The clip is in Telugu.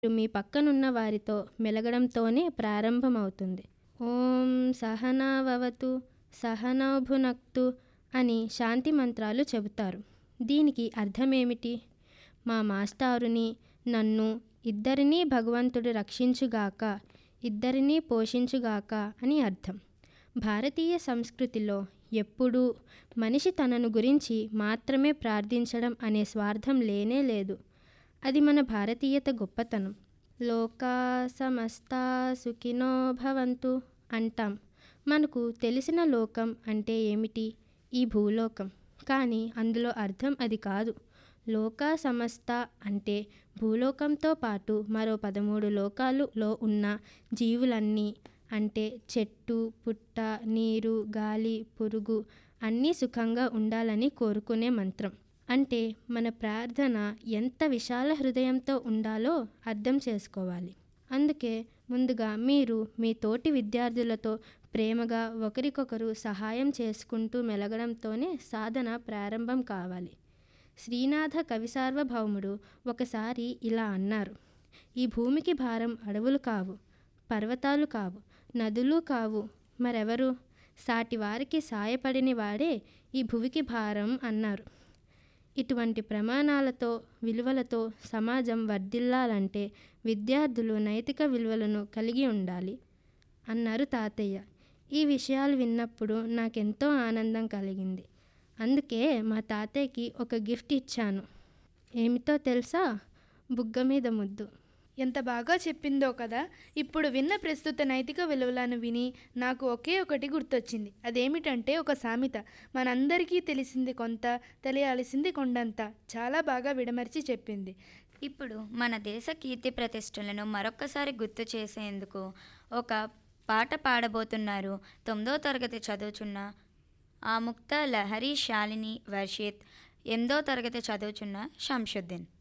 మీ పక్కనున్న వారితో మెలగడంతోనే ప్రారంభమవుతుంది ఓం సహనావవతు సహనౌ భునక్తు అని శాంతి మంత్రాలు చెబుతారు దీనికి అర్థమేమిటి మా మాస్టారుని నన్ను ఇద్దరినీ భగవంతుడు రక్షించుగాక ఇద్దరినీ పోషించుగాక అని అర్థం భారతీయ సంస్కృతిలో ఎప్పుడూ మనిషి తనను గురించి మాత్రమే ప్రార్థించడం అనే స్వార్థం లేనే లేదు అది మన భారతీయత గొప్పతనం లోకా సమస్తా సుఖినో భవంతు అంటాం మనకు తెలిసిన లోకం అంటే ఏమిటి ఈ భూలోకం కానీ అందులో అర్థం అది కాదు లోక సమస్త అంటే భూలోకంతో పాటు మరో పదమూడు లోకాలులో ఉన్న జీవులన్నీ అంటే చెట్టు పుట్ట నీరు గాలి పురుగు అన్నీ సుఖంగా ఉండాలని కోరుకునే మంత్రం అంటే మన ప్రార్థన ఎంత విశాల హృదయంతో ఉండాలో అర్థం చేసుకోవాలి అందుకే ముందుగా మీరు మీ తోటి విద్యార్థులతో ప్రేమగా ఒకరికొకరు సహాయం చేసుకుంటూ మెలగడంతోనే సాధన ప్రారంభం కావాలి శ్రీనాథ కవి సార్వభౌముడు ఒకసారి ఇలా అన్నారు ఈ భూమికి భారం అడవులు కావు పర్వతాలు కావు నదులు కావు మరెవరు సాటి వారికి సాయపడిన వాడే ఈ భువికి భారం అన్నారు ఇటువంటి ప్రమాణాలతో విలువలతో సమాజం వర్ధిల్లాలంటే విద్యార్థులు నైతిక విలువలను కలిగి ఉండాలి అన్నారు తాతయ్య ఈ విషయాలు విన్నప్పుడు నాకెంతో ఆనందం కలిగింది అందుకే మా తాతయ్యకి ఒక గిఫ్ట్ ఇచ్చాను ఏమిటో తెలుసా బుగ్గ మీద ముద్దు ఎంత బాగా చెప్పిందో కదా ఇప్పుడు విన్న ప్రస్తుత నైతిక విలువలను విని నాకు ఒకే ఒకటి గుర్తొచ్చింది అదేమిటంటే ఒక సామెత మనందరికీ తెలిసింది కొంత తెలియాల్సింది కొండంత చాలా బాగా విడమర్చి చెప్పింది ఇప్పుడు మన దేశ కీర్తి ప్రతిష్టలను మరొక్కసారి గుర్తు చేసేందుకు ఒక పాట పాడబోతున్నారు తొమ్మిదో తరగతి చదువుచున్న ఆ ముక్త లహరి శాలిని వర్షిత్ ఎనిమిదో తరగతి చదువుచున్న శంషుద్దీన్